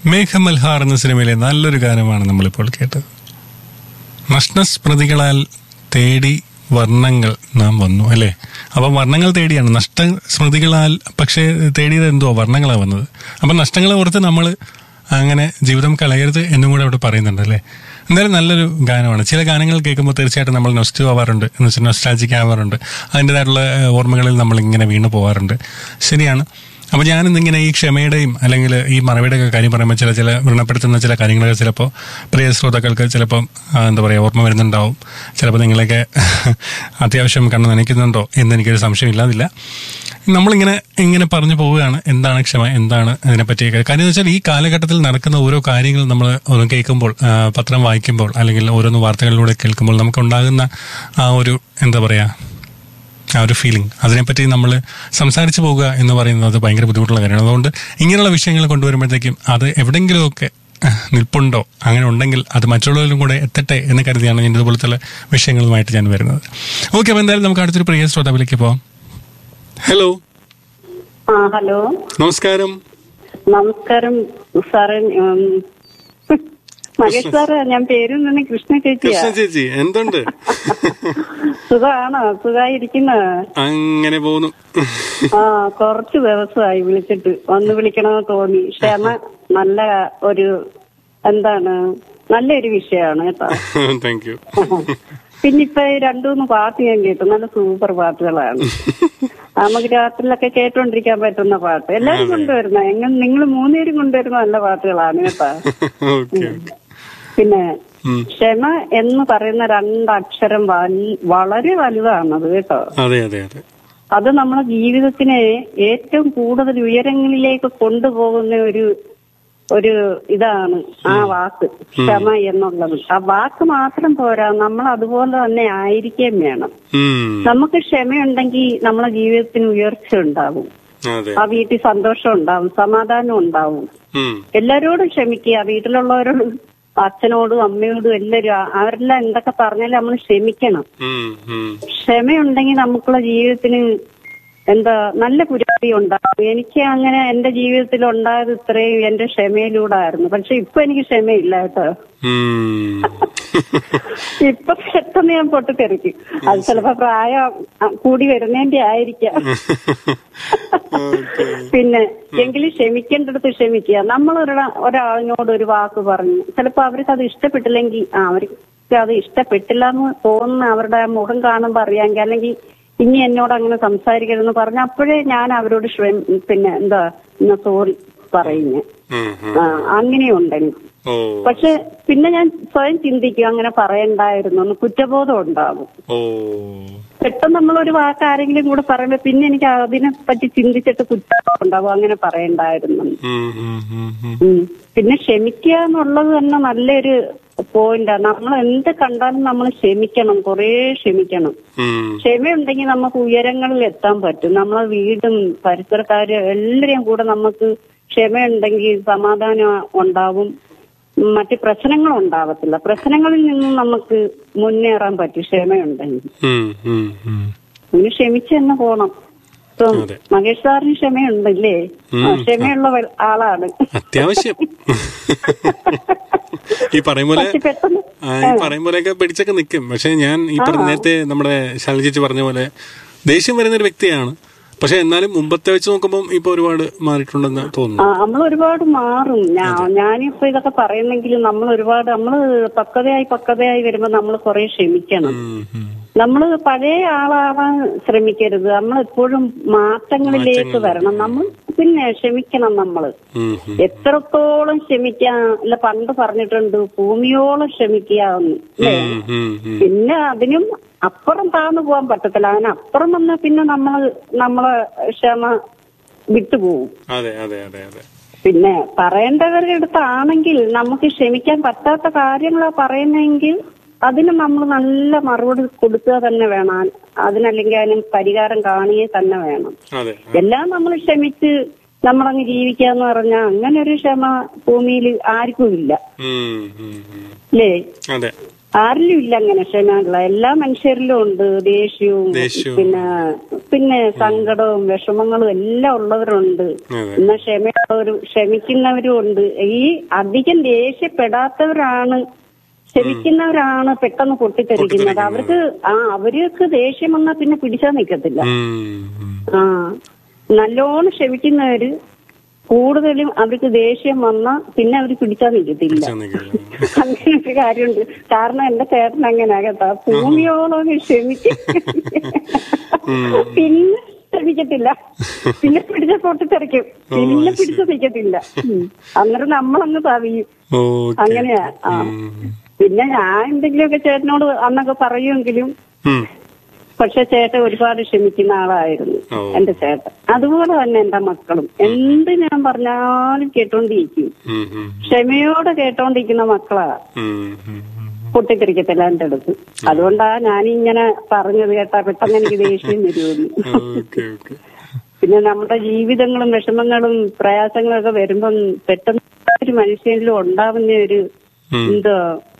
മേഘമൽഹാർ എന്ന സിനിമയിലെ നല്ലൊരു ഗാനമാണ് നമ്മളിപ്പോൾ കേട്ടത് നഷ്ടസ്മൃതികളാൽ തേടി വർണ്ണങ്ങൾ നാം വന്നു അല്ലേ അപ്പം വർണ്ണങ്ങൾ തേടിയാണ് നഷ്ട സ്മൃതികളാൽ പക്ഷേ തേടിയത് എന്തോ വർണ്ണങ്ങളാണ് വന്നത് അപ്പം നഷ്ടങ്ങളെ ഓർത്ത് നമ്മൾ അങ്ങനെ ജീവിതം കളയരുത് എന്നും കൂടെ അവിടെ പറയുന്നുണ്ട് അല്ലേ എന്തായാലും നല്ലൊരു ഗാനമാണ് ചില ഗാനങ്ങൾ കേൾക്കുമ്പോൾ തീർച്ചയായിട്ടും നമ്മൾ നൊസ്റ്റു ആവാറുണ്ട് എന്ന് വെച്ചാൽ നൊസ്റ്റാജിക് ആവാറുണ്ട് അതിൻ്റെതായിട്ടുള്ള ഏഹ്, ഓർമ്മകളിൽ നമ്മൾ ഇങ്ങനെ വീണു പോകാറുണ്ട് ശരിയാണ് അപ്പോൾ ഞാനിന്നിങ്ങനെ ഈ ക്ഷമയുടെയും അല്ലെങ്കിൽ ഈ മറവിയുടെ ഒക്കെ കാര്യം പറയുമ്പോൾ ചില ചില വ്രണപ്പെടുത്തുന്ന ചില കാര്യങ്ങളൊക്കെ ചിലപ്പോൾ പ്രിയ ശ്രോതാക്കൾക്ക് ചിലപ്പം ആ, എന്താ പറയുക ഓർമ്മ വരുന്നുണ്ടാവും ചിലപ്പോൾ നിങ്ങളൊക്കെ അത്യാവശ്യം കണ്ണ് നനയ്ക്കുന്നുണ്ടോ എന്ന് എനിക്കൊരു സംശയമില്ലാതില്ല നമ്മളിങ്ങനെ ഇങ്ങനെ പറഞ്ഞു പോവുകയാണ് എന്താണ് ക്ഷമ എന്താണ് അതിനെപ്പറ്റി കാര്യം എന്ന് വെച്ചാൽ ഈ കാലഘട്ടത്തിൽ നടക്കുന്ന ഓരോ കാര്യങ്ങൾ നമ്മൾ ഒന്ന് കേൾക്കുമ്പോൾ ആ, പത്രം വായിക്കുമ്പോൾ അല്ലെങ്കിൽ ഓരോന്ന് വാർത്തകളിലൂടെ കേൾക്കുമ്പോൾ നമുക്കുണ്ടാകുന്ന ആ ഒരു എന്താ പറയുക ആ ഒരു ഫീലിംഗ് അതിനെപ്പറ്റി നമ്മൾ സംസാരിച്ചു പോകുക എന്ന് പറയുന്നത് ഭയങ്കര ബുദ്ധിമുട്ടുള്ള കാര്യമാണ് അതുകൊണ്ട് ഇങ്ങനെയുള്ള വിഷയങ്ങൾ കൊണ്ടുവരുമ്പോഴത്തേക്കും അത് എവിടെയെങ്കിലുമൊക്കെ അഹ്, നിൽപ്പുണ്ടോ അങ്ങനെ ഉണ്ടെങ്കിൽ അത് മറ്റുള്ളവരിലും കൂടെ എത്തട്ടെ എന്ന് കരുതിയാണ് ഞാൻ ഇതുപോലത്തെ വിഷയങ്ങളുമായിട്ട് ഞാൻ വരുന്നത് ഓക്കെ അപ്പോൾ എന്തായാലും നമുക്ക് അടുത്തൊരു പ്രിയ ശ്രോതാവിലേക്ക് പോവാം ഹലോ ആ ഹലോ നമസ്കാരം നമസ്കാരം സാറ് ഉം, മഹേഷ് സാറ് ഞാൻ പേരിൽ നിന്ന് കൃഷ്ണ ചേച്ചിയാ കൃഷ്ണ ചേച്ചി എന്തുണ്ട് സുഖാണോ സുഖായിരിക്കുന്ന അങ്ങനെ പോകുന്നു ആ കുറച്ച് ദിവസമായി വിളിച്ചിട്ട് ഒന്ന് വിളിക്കണമെന്ന് തോന്നി ക്ഷമ നല്ല ഒരു എന്താണ് നല്ലൊരു വിഷയമാണ് കേട്ടോ താങ്ക് യു പിന്നെ ഇപ്പൊ ഈ രണ്ടു മൂന്ന് പാട്ട് ഞാൻ കേട്ടു നല്ല സൂപ്പർ പാട്ടുകളാണ് നമുക്ക് രാത്രിയിലൊക്കെ കേട്ടോണ്ടിരിക്കാൻ പറ്റുന്ന പാട്ട് എല്ലാരും കൊണ്ടുവരുന്ന എങ്ങനെ നിങ്ങൾ മൂന്നുപേരും കൊണ്ടുവരുന്ന നല്ല പാട്ടുകളാണ് കേട്ടോ ഓക്കെ പിന്നെ ക്ഷമ എന്ന് പറയുന്ന രണ്ടക്ഷരം വൽ- വളരെ വലുതാണത് കേട്ടോ അതെ അതെ അതെ അത് നമ്മളെ ജീവിതത്തിനെ ഏറ്റവും കൂടുതൽ ഉയരങ്ങളിലേക്ക് കൊണ്ടുപോകുന്ന ഒരു ഒരു ഇതാണ് ആ വാക്ക് ക്ഷമ എന്നുള്ളത് ആ വാക്ക് മാത്രം പോരാ നമ്മൾ അതുപോലെ തന്നെ ആയിരിക്കുകയും വേണം ഉം, നമുക്ക് ക്ഷമയുണ്ടെങ്കിൽ നമ്മളെ ജീവിതത്തിന് ഉയർച്ച ഉണ്ടാവും അതെ ആ വീട്ടിൽ സന്തോഷം ഉണ്ടാവും സമാധാനം ഉണ്ടാവും ഉം, എല്ലാരോടും ക്ഷമിക്കുക വീട്ടിലുള്ളവരോടും അച്ഛനോടും അമ്മയോടും എല്ലാവരും ആ- അവരെല്ലാം എന്തൊക്കെ പറഞ്ഞാലും നമ്മൾ ക്ഷമിക്കണം ഉം, ഉം. ക്ഷമയുണ്ടെങ്കിൽ നമുക്കുള്ള ജീവിതത്തിന് എന്താ നല്ല പുരോഗതി ഉണ്ടാകും എനിക്ക് അങ്ങനെ എന്റെ ജീവിതത്തിൽ ഉണ്ടായത് ഇത്രയും എന്റെ ക്ഷമയിലൂടെ ആയിരുന്നു പക്ഷെ ഇപ്പൊ എനിക്ക് ക്ഷമയില്ല കേട്ടോ ഉം. ഇപ്പൊ പെട്ടെന്ന് ഞാൻ പൊട്ടിത്തെറിക്കും അത് ചിലപ്പോ പ്രായം ആ, കൂടി വരുന്നതിന്റെ ആയിരിക്കാം ഓക്കേ. പിന്നെ എങ്കിലും ക്ഷമിക്കേണ്ടടുത്ത് ക്ഷമിക്കുക നമ്മൾ ഒരാളിനോട് ഒരു വാക്ക് പറഞ്ഞു ചിലപ്പോ അവർക്ക് അത് ഇഷ്ടപ്പെട്ടില്ലെങ്കിൽ ആ അവർക്ക് അത് ഇഷ്ടപ്പെട്ടില്ല എന്ന് തോന്നുന്ന അവരുടെ ആ മുഖം കാണുമ്പോ അറിയാമെങ്കിൽ അല്ലെങ്കിൽ ഇനി എന്നോട് അങ്ങനെ സംസാരിക്കരുതെന്ന് പറഞ്ഞ അപ്പോഴേ ഞാൻ അവരോട് ശ്രമ- പിന്നെ എന്താ സോറി പറയുന്നു ഉം, ഉം. ആ, അങ്ങനെയുണ്ട് എനിക്ക് ഓ പക്ഷെ പിന്നെ ഞാൻ സ്വയം ചിന്തിക്കും അങ്ങനെ പറയണ്ടായിരുന്നു എന്ന് കുറ്റബോധം ഉണ്ടാകും ഓ പെട്ടെന്ന് നമ്മളൊരു വാക്ക് ആരെങ്കിലും കൂടെ പറയുമ്പോ പിന്നെ എനിക്ക് അതിനെ പറ്റി ചിന്തിച്ചിട്ട് കുറ്റബോധം ഉണ്ടാവും അങ്ങനെ പറയണ്ടായിരുന്നു ഉം, ഉം, ഉം, ഉം. ഉം. പിന്നെ ക്ഷമിക്കുക എന്നുള്ളത് തന്നെ നല്ലൊരു പോയിന്റാണ് നമ്മൾ എന്ത് കണ്ടാലും നമ്മൾ ക്ഷമിക്കണം കുറേ ക്ഷമിക്കണം ഉം. ക്ഷമയുണ്ടെങ്കിൽ നമുക്ക് ഉയരങ്ങളിൽ എത്താൻ പറ്റും നമ്മളെ വീടും പരിസരക്കാരും എല്ലാവരെയും കൂടെ നമുക്ക് ക്ഷമയുണ്ടെങ്കിൽ സമാധാനം ഉണ്ടാവും മറ്റ് പ്രശ്നങ്ങൾ ഉണ്ടാവത്തില്ല പ്രശ്നങ്ങളിൽ നിന്നും നമുക്ക് മുന്നേറാൻ പറ്റും ക്ഷമയുണ്ടെങ്കിൽ ഉം, ഉം, ഉം. ഇനി ക്ഷമിച്ച് തന്നെ പോണം ഇപ്പം അതെ. മഹേഷ് സാറിന് ക്ഷമയുണ്ടല്ലേ ആ, ക്ഷമയുള്ള വ- ആളാണ് അത്യാവശ്യം ഈ പറയും പോലെ പക്ഷെ പെട്ടെന്ന് ആ, ഈ പറയും പോലെയൊക്കെ പിടിച്ചൊക്കെ നിൽക്കും പക്ഷെ ഞാൻ ഈ പറഞ്ഞ നേരത്തെ നമ്മുടെ ശാലി ചേച്ചി പറഞ്ഞ പോലെ ദേഷ്യം വരുന്ന ഒരു വ്യക്തിയാണ് പക്ഷെ എന്നാലും മുമ്പത്തെ വെച്ച് നോക്കുമ്പോൾ ഇപ്പൊ ഒരുപാട് മാറിയിട്ടുണ്ടെന്ന് ആ തോന്നുന്നു നമ്മൾ ഒരുപാട് മാറും ഞാ- ഞാനിപ്പോ ഇതൊക്കെ പറയുന്നെങ്കിലും നമ്മൾ ഒരുപാട് നമ്മള് പക്വതയായി പക്വതയായി വരുമ്പോ നമ്മൾ കുറെ ക്ഷമിക്കണം ഉം, ഉം. നമ്മൾ പഴയ ആളാവാൻ ശ്രമിക്കരുത് നമ്മൾ എപ്പോഴും മാറ്റങ്ങളിലേക്ക് വരണം നമ്മൾ പിന്നെ ക്ഷമിക്കണം നമ്മള് ഉം, ഉം. എത്രത്തോളം ക്ഷമിക്കാം അല്ല പണ്ട് പറഞ്ഞിട്ടുണ്ട് ഭൂമിയോളം ക്ഷമിക്കാന്ന് അല്ലേ ഉം, ഉം, ഉം. പിന്നെ അതിനും അപ്പുറം താന്നു പോകാൻ പറ്റത്തില്ല അതിനപ്പുറം വന്നാൽ പിന്നെ നമ്മൾ നമ്മളെ ക്ഷമ വിട്ടുപോകും അതെ അതെ അതെ അതെ പിന്നെ പറയേണ്ടവരുടെ അടുത്താണെങ്കിൽ നമുക്ക് ക്ഷമിക്കാൻ പറ്റാത്ത കാര്യങ്ങളാ പറയുന്നെങ്കിൽ അതിന് നമ്മൾ നല്ല മറുപടി കൊടുക്കുക തന്നെ വേണം അതിനല്ലെങ്കിൽ അതിന് പരിഹാരം കാണുകയെ തന്നെ വേണം അതെ എല്ലാം നമ്മൾ ക്ഷമിച്ച് നമ്മളങ്ങ് ജീവിക്കാന്ന് പറഞ്ഞാൽ അങ്ങനെ ഒരു ക്ഷമ ഭൂമിയിൽ ആർക്കും ഇല്ല ഉം, ഉം, ഉം. അല്ലേ അതെ ആരിലും ഇല്ല അങ്ങനെ ക്ഷമയുള്ള എല്ലാ മനുഷ്യരിലും ഉണ്ട് ദേഷ്യവും ദേഷ്യവും. പിന്നെ പിന്നെ സങ്കടവും വിഷമങ്ങളും എല്ലാം ഉള്ളവരുണ്ട് അതെ. എന്നാൽ ക്ഷമയുള്ളവരും ക്ഷമിക്കുന്നവരും ഉണ്ട് ഈ അധികം ദേഷ്യപ്പെടാത്തവരാണ് ക്ഷമിക്കുന്നവരാണ് പെട്ടെന്ന് പൊട്ടിത്തെറിക്കുന്നത് അവർക്ക് ആ അവർക്ക് ദേഷ്യം വന്നാൽ പിന്നെ പിടിച്ചാൽ നിൽക്കത്തില്ല ഉം, ഉം. ആ നല്ലോണം ക്ഷമിക്കുന്നവര് കൂടുതലും അവർക്ക് ദേഷ്യം വന്നാൽ പിന്നെ അവർ പിടിച്ചാൽ നിൽക്കത്തില്ല ചെന്നിക്കില്ല. അങ്ങനെ ഒരു കാര്യമുണ്ട് കാരണം എന്റെ ചേട്ടൻ അങ്ങനെ കേട്ടോ ഭൂമിയോളം ക്ഷമിക്കും പിന്നെ ക്ഷമിക്കത്തില്ല പിന്നെ പിടിച്ച പൊട്ടിത്തെറിക്കും പിന്നെ പിടിച്ച് നിൽക്കത്തില്ല ഉം. അന്നേരം നമ്മളങ്ങ് തവിയും ഓക്കെ അങ്ങനെയാ ആ പിന്നെ ഞാൻ എന്തെങ്കിലുമൊക്കെ ചേട്ടനോട് അന്നൊക്കെ പറയുമെങ്കിലും ഉം. പക്ഷെ ചേട്ടൻ ഒരുപാട് ക്ഷമിക്കുന്ന ആളായിരുന്നു ഓ. എന്റെ ചേട്ടൻ അതുപോലെ തന്നെ എന്റെ മക്കളും എന്ത് ഞാൻ പറഞ്ഞാലും കേട്ടോണ്ടിരിക്കും ഉം, ഉം, ക്ഷമയോടെ കേട്ടോണ്ടിരിക്കുന്ന മക്കളാ ഉം, ഉം, ഉം. പൊട്ടിത്തെറിക്കത്തില്ല എന്റെ അടുത്ത് അതുകൊണ്ടാ ഞാനിങ്ങനെ പറഞ്ഞത് കേട്ടാ പെട്ടെന്ന് എനിക്ക് ദേഷ്യം വരുമെന്ന് ഓക്കെ ഓക്കെ പിന്നെ നമ്മുടെ ജീവിതങ്ങളും വിഷമങ്ങളും പ്രയാസങ്ങളും ഒക്കെ വരുമ്പം പെട്ടെന്ന് ഒരു മനുഷ്യനിലും ഉണ്ടാവുന്ന ഒരു ഉം. എന്തോ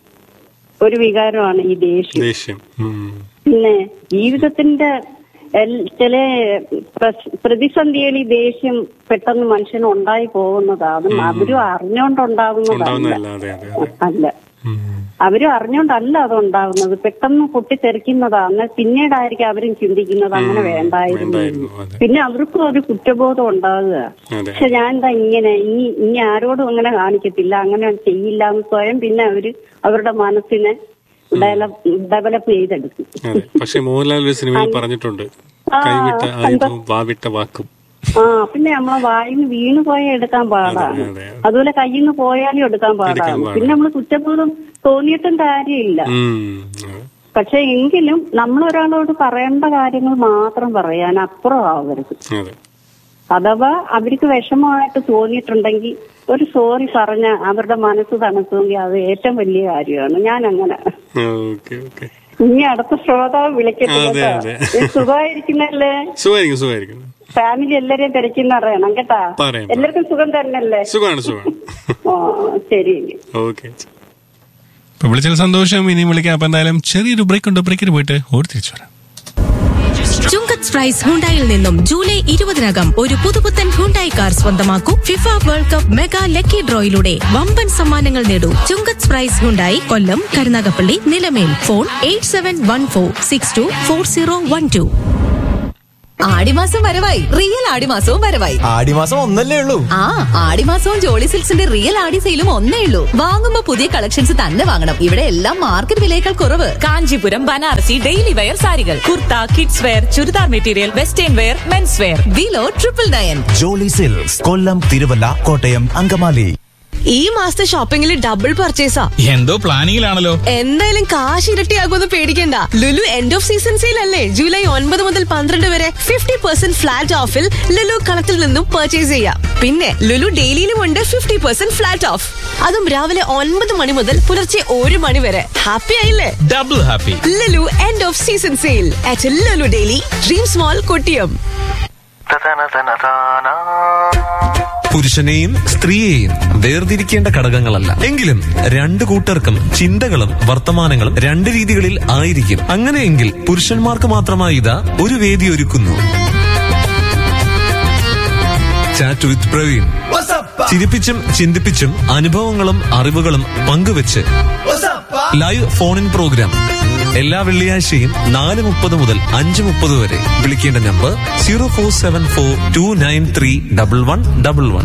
ഒരു വികാരമാണ് ഈ ദേഷ്യം ദേഷ്യം ഉം. പിന്നെ ജീവിതത്തിന്റെ എൽ- ചില പ്രസ്- പ്രതിസന്ധികളിൽ ദേഷ്യം പെട്ടെന്ന് മനുഷ്യന് ഉണ്ടായി പോകുന്നതാ അത് അവരും അറിഞ്ഞോണ്ടുണ്ടാവുന്നതല്ല ഉണ്ടാവുന്നതല്ല അതെ അതെ അതെ അല്ല ഉം. അവരും അറിഞ്ഞോണ്ടല്ല അത് ഉണ്ടാവുന്നത് പെട്ടെന്ന് പൊട്ടിത്തെറിക്കുന്നതാ എന്നാൽ പിന്നീടായിരിക്കും അവരും ചിന്തിക്കുന്നത് അങ്ങനെ വേണ്ടായിരുന്നു വേണ്ടായിരുന്നു അതെ പിന്നെ അവർക്കും ഒരു കുറ്റബോധം ഉണ്ടാകുക അതെ പക്ഷെ ഞാൻ എന്താ ഇങ്ങനെ ഇനി ഇനി ആരോടും അങ്ങനെ കാണിക്കത്തില്ല അങ്ങനെ ചെയ്യില്ല എന്ന് സ്വയം പിന്നെ അവര് അവരുടെ മനസ്സിനെ ഡെവലപ്പ് ഡെവലപ്പ് ചെയ്തെടുക്കും അതെ പക്ഷെ മോഹൻലാൽ ഒരു സിനിമയിൽ പറഞ്ഞിട്ടുണ്ട് ആ, കൈവിട്ട എന്താ? ആയുധവും വാവിട്ട വാക്കും ആ പിന്നെ നമ്മളെ വായിന്ന് വീണ് പോയാൽ എടുക്കാൻ പാടാണ് അതെ, അതെ. അതുപോലെ കയ്യിൽ നിന്ന് പോയാലും എടുക്കാൻ പാടാണ് പാടാണ്. പിന്നെ നമ്മൾ കുറ്റബോധം തോന്നിയിട്ടും കാര്യമില്ല ഉം. അതെ. പക്ഷെ എങ്കിലും നമ്മൾ ഒരാളോട് പറയേണ്ട കാര്യങ്ങൾ മാത്രം പറയാൻ അപ്പുറം ആവരുത് അതെ അഥവാ അവർക്ക് വിഷമമായിട്ട് തോന്നിയിട്ടുണ്ടെങ്കിൽ ഒരു സോറി പറഞ്ഞ അവരുടെ മനസ്സ് തണുക്കുമെങ്കിൽ അത് ഏറ്റവും വലിയ കാര്യമാണ് ഞാൻ അങ്ങനെ ഓക്കെ ഓക്കെ ഇനി അടുത്ത ശ്രോതാവ് വിളിക്കട്ടെ അതെ, കേട്ടോ. അതെ. ഈ സുഖമായിരിക്കുന്നല്ലേ സുഖമായിരിക്കും സുഖമായിരിക്കും ഫാമിലി എല്ലാരെയും തിരക്കുന്ന അറിയണം കേട്ടാ പറയാം. എല്ലാവർക്കും സുഖം തന്നെയല്ലേ സുഖമാണ് സുഖമാണ് ഓ ശരി ഓക്കെ ഇപ്പൊ വിളിച്ചതിൽ സന്തോഷം ഇനിയും വിളിക്കാം അപ്പൊ എന്തായാലും ചെറിയൊരു ബ്രേക്ക് ഉണ്ട് ബ്രേക്കിന് പോയിട്ട് ഓടി തിരിച്ചു വരാം ചുങ്കത്ത് പ്രൈസ് ഹുണ്ടായിൽ നിന്നും ജൂലൈ ഇരുപതിനകം ഒരു പുതുപുത്തൻ ഹുണ്ടായി കാർ സ്വന്തമാക്കൂ FIFA World Cup mega lucky ഡ്രോയിലൂടെ വമ്പൻ സമ്മാനങ്ങൾ നേടൂ Chungath prize Hyundai Kollam Karunagappally Nilamel phone eight seven one four six two four zero one two ആടിമാസം വരവായി റിയൽ ആടിമാസവും വരവായി ആടിമാസം ഒന്നല്ലേ ഉള്ളൂ ആ ആടിമാസവും ജോളി സിൽക്സിന്റെ റിയൽ ആടി സെയിലും ഒന്നേ ഉള്ളൂ വാങ്ങുമ്പോ പുതിയ കളക്ഷൻസ് തന്നെ വാങ്ങണം ഇവിടെ എല്ലാം മാർക്കറ്റ് വിലയേക്കാൾ കുറവ് കാഞ്ചീപുരം ബനാറസി ഡെയിലി വെയർ സാരികൾ kurta kids wear churidar material western wear men's wear below triple nine Jolly Silks Kollam Thiruvalla Kottayam Angamaly ഈ മാസത്തെ ഷോപ്പിംഗിൽ ഡബിൾ പർച്ചേസാ എന്തോ പ്ലാനിങ്ങിലാണല്ലോ എന്തായാലും കാശ് ഇരട്ടിയാകുമെന്ന് പേടിക്കണ്ട Lulu end of season sale അല്ലേ ജൂലൈ ഒൻപത് മുതൽ പന്ത്രണ്ട് വരെ ഫിഫ്റ്റി പെർസെന്റ് ഫ്ലാറ്റ് ഓഫിൽ ലുലു കളത്തിൽ നിന്നും പർച്ചേസ് ചെയ്യാം പിന്നെ ലുലു ഡെയിലിയിലും ഉണ്ട് ഫിഫ്റ്റി പെർസെന്റ് ഫ്ലാറ്റ് ഓഫ് അതും രാവിലെ ഒൻപത് മണി മുതൽ പുലർച്ചെ ഒരു മണി വരെ ഹാപ്പി ആയില്ലേ double happy Lulu end of season sale at Lulu daily dream small Kottiyam പുരുഷനെയും സ്ത്രീയെയും വേർതിരിക്കേണ്ട ഘടകങ്ങളല്ല എങ്കിലും രണ്ടു കൂട്ടർക്കും ചിന്തകളും വർത്തമാനങ്ങളും രണ്ട് രീതികളിൽ ആയിരിക്കും അങ്ങനെയെങ്കിൽ പുരുഷന്മാർക്ക് മാത്രമായി ഇതാ ഒരു വേദി ഒരുക്കുന്നു ചാറ്റ് വിത്ത് പ്രവീൺ ചിരിപ്പിച്ചും ചിന്തിപ്പിച്ചും അനുഭവങ്ങളും അറിവുകളും പങ്കുവെച്ച് ലൈവ് ഫോൺ ഇൻ പ്രോഗ്രാം എല്ലാ വെള്ളിയാഴ്ചയും നാല് മുപ്പത് മുതൽ അഞ്ച് മുപ്പത് വരെ വിളിക്കേണ്ട number zero four seven four two nine three double one double one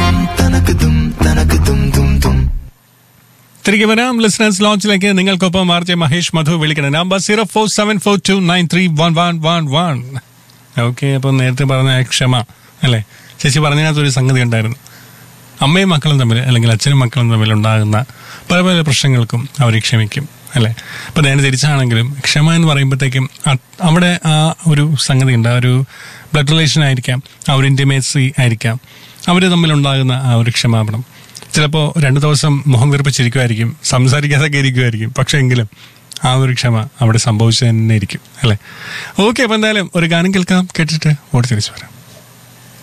തിരികെ വരാം ലിസണേഴ്സ് ലോഞ്ചിലേക്ക് നിങ്ങൾക്കൊപ്പം ആർ ജെ മഹേഷ് മധു വിളിക്കണം number zero four seven four two nine three one one one one okay അപ്പം നേരത്തെ പറഞ്ഞ ക്ഷമ അല്ലേ ചേച്ചി പറഞ്ഞതിനകത്തൊരു സംഗതി ഉണ്ടായിരുന്നു അമ്മയും മക്കളും തമ്മിൽ അല്ലെങ്കിൽ അച്ഛനും മക്കളും തമ്മിൽ ഉണ്ടാകുന്ന പല പല പ്രശ്നങ്ങൾക്കും അവർ ക്ഷമിക്കും അല്ലേ അപ്പം നേരെ തിരിച്ചാണെങ്കിലും ക്ഷമ എന്ന് പറയുമ്പോഴത്തേക്കും അ- അവിടെ ആ ഒരു സംഗതി ഉണ്ട് ആ ഒരു ബ്ലഡ് റിലേഷൻ ആയിരിക്കാം ആ ഒരു ഇൻറ്റിമേസി ആയിരിക്കാം അവർ തമ്മിലുണ്ടാകുന്ന ആ ഒരു ക്ഷമാപണം ചിലപ്പോൾ രണ്ട് ദിവസം മുഖം വീർപ്പിച്ചിരിക്കുമായിരിക്കും സംസാരിക്കാതൊക്കെ ഇരിക്കുമായിരിക്കും പക്ഷെ എങ്കിലും ആ ഒരു ക്ഷമ അവിടെ സംഭവിച്ചു തന്നെ ഇരിക്കും അല്ലേ ഓക്കെ അപ്പം എന്തായാലും ഒരു ഗാനം കേൾക്കാം കേട്ടിട്ട് ഓടി തിരിച്ചു വരാം